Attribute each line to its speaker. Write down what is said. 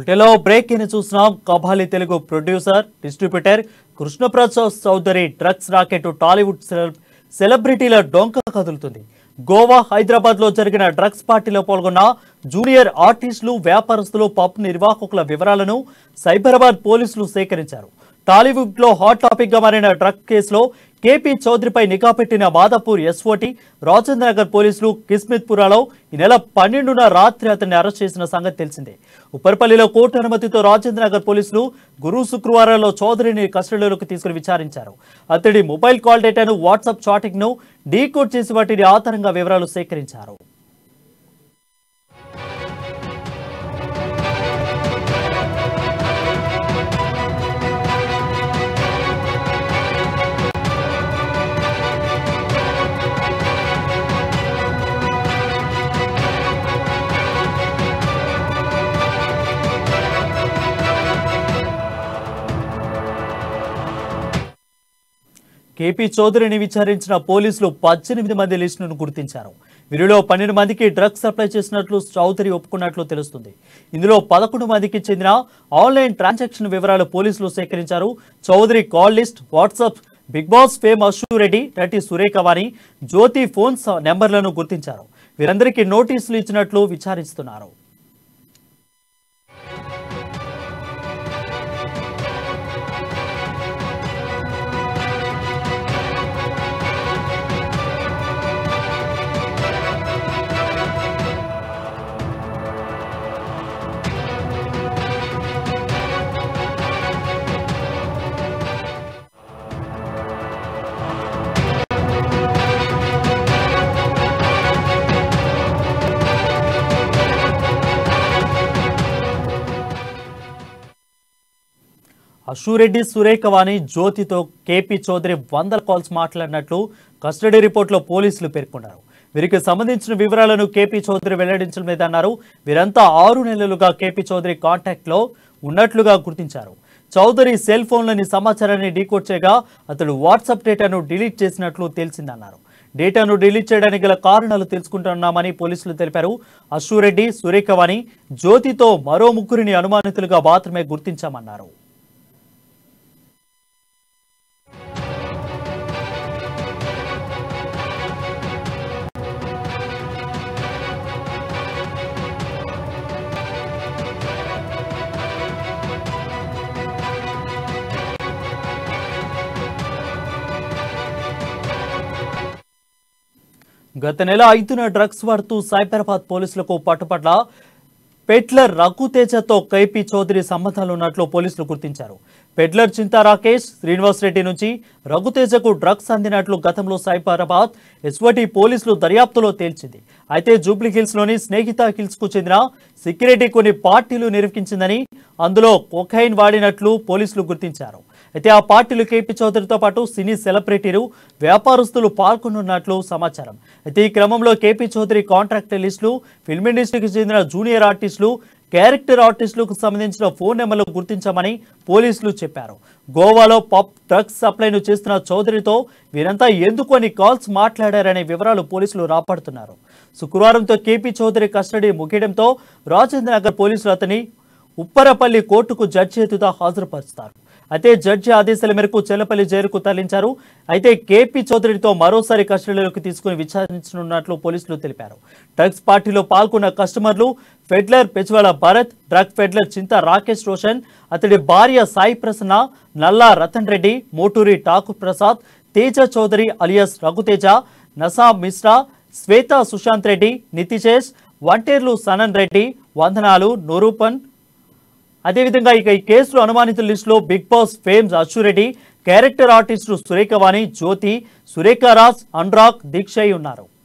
Speaker 1: బులెటిన్లో breaking చూస్తున్నాం Kabali Telugu producer distributor Krishnaprasad Chowdary drugs racket Tollywood celeb- సెలబ్రిటీల డొంక కదులుతుంది గోవా హైదరాబాద్ లో జరిగిన డ్రగ్స్ పార్టీలో పాల్గొన్న జూనియర్ ఆర్టిస్టులు వ్యాపారస్తులు పబ్ నిర్వాహకుల వివరాలను సైబరాబాద్ పోలీసులు సేకరించారు టాలీవుడ్ లో హాట్ టాపిక్ గా మారిన డ్రగ్ కేసులో కేపీ చౌదరిపై నిఘా పెట్టిన మాదాపూర్ ఎస్ఓటి రాజేంద్రనగర్ పోలీసులు కిస్మిత్పురాలో ఈ నెల పన్నెండున రాత్రి అతన్ని అరెస్ట్ చేసిన సంగతి తెలిసిందే ఉప్పర్పల్లిలో కోర్టు అనుమతితో రాజేంద్రనగర్ పోలీసులు గురు శుక్రవారంలో చౌదరిని కస్టడీలోకి తీసుకుని విచారించారు అతడి మొబైల్ కాల్ డేటాను వాట్సాప్ చాటింగ్ ను డీకోడ్ చేసి వాటిని ఆధారంగా వివరాలు సేకరించారు కేపీ చౌదరిని విచారించిన పోలీసులు పద్దెనిమిది మంది లిస్టును గుర్తించారు వీరిలో పన్నెండు మందికి డ్రగ్స్ సప్లై చేసినట్లు చౌదరి ఒప్పుకున్నట్లు తెలుస్తుంది ఇందులో పదకొండు మందికి చెందిన ఆన్లైన్ ట్రాన్సాక్షన్ వివరాలు పోలీసులు సేకరించారు Chowdary call list WhatsApp Bigg Boss fame Ashu Reddy నటి సురేఖ వాణి జ్యోతి ఫోన్ స- నెంబర్లను గుర్తించారు వీరందరికీ నోటీసులు ఇచ్చినట్లు విచారిస్తున్నారు అశురెడ్డి సురేఖ వాణి జ్యోతితో కేపీ చౌదరి వందల కాల్స్ మాట్లాడినట్లు కస్టడీ రిపోర్టులో పోలీసులు పేర్కొన్నారు వీరికి సంబంధించిన వివరాలను కేపీ చౌదరి వెల్లడించడం లేదన్నారు వీరంతా ఆరు నెలలుగా కేపీ చౌదరి కాంటాక్ట్ లో ఉన్నట్లుగా గుర్తించారు చౌదరి సెల్ ఫోన్లోని సమాచారాన్ని డీకోడ్ చేయగా అతడు వాట్సాప్ డేటాను డిలీట్ చేసినట్లు తెలిసిందన్నారు డేటాను డిలీట్ చేయడానికి గల కారణాలు తెలుసుకుంటున్నామని పోలీసులు తెలిపారు అశురెడ్డి సురేఖవాణి జ్యోతితో మరో ముగ్గురిని అనుమానితులుగా మాత్రమే గుర్తించామన్నారు గత నెల ఐదున డ్రగ్స్ వాడుతూ సైబరాబాద్ పోలీసులకు పట్టుపట్ల పెట్లర్ రఘుతేజతో కైపీ చౌదరి సంబంధాలు ఉన్నట్లు పోలీసులు గుర్తించారు పెడ్లర్ చింతా రాకేష్ శ్రీనివాస్ రెడ్డి నుంచి రఘుతేజకు డ్రగ్స్ అందినట్లు గతంలో సైబరాబాద్ ఎస్వటి పోలీసులు దర్యాప్తులో తేల్చింది అయితే జూబ్లీ హిల్స్ లోని స్నేహిత హిల్స్ కు చెందిన సెక్యూరిటీ కొన్ని పార్టీలు నిర్వహించిందని అందులో కొకైన్ వాడినట్లు పోలీసులు గుర్తించారు అయితే ఆ పార్టీలు కేపీ చౌదరితో పాటు సినీ సెలబ్రిటీలు వ్యాపారస్తులు పాల్గొనున్నట్లు సమాచారం అయితే ఈ క్రమంలో కేపీ చౌదరి కాంట్రాక్ట్ లిస్టులు ఫిల్మ్ ఇండస్ట్రీకి చెందిన జూనియర్ ఆర్టిస్టులు క్యారెక్టర్ ఆర్టిస్టులకు సంబంధించిన ఫోన్ నెంబర్లు గుర్తించామని పోలీసులు చెప్పారు గోవాలో పబ్ డ్రగ్స్ సప్లైను చేస్తున్న చౌదరితో వీరంతా ఎందుకు అని కాల్స్ మాట్లాడారనే వివరాలు పోలీసులు రాపడుతున్నారు శుక్రవారంతో కేపీ చౌదరి కస్టడీ ముగియడంతో రాజేంద్ర నగర్ పోలీసులు అతని ఉప్పరపల్లి కోర్టుకు జడ్జి ఎదుట హాజరుపరుస్తారు అయితే జడ్జి ఆదేశాల మేరకు చెల్లపల్లి జైలుకు తరలించారు అయితే కేపీ చౌదరితో మరోసారి కస్టడీలోకి తీసుకుని విచారించనున్నట్లు పోలీసులు తెలిపారు డ్రగ్స్ పార్టీలో పాల్గొన్న కస్టమర్లు peddler Pejwala Bharath drug peddler Chinta Rakesh Roshan అతడి భార్య సాయి ప్రసన్న నల్లా రతన్ రెడ్డి మోటూరి ఠాకూర్ ప్రసాద్ తేజ చౌదరి అలియాస్ రఘుతేజ నసా మిశ్రా శ్వేత సుశాంత్ రెడ్డి నితిశేష్ వంటేర్లు సనన్ రెడ్డి వందనాలు నూరూపన్ అదేవిధంగా ఇక ఈ కేసులో అనుమానితుల లిస్టులో Bigg Boss fames Ashu Reddy character ఆర్టిస్టులు సురేఖవాణి జ్యోతి సురేఖ రాజ్ అనురాగ్ దీక్షయ్ ఉన్నారు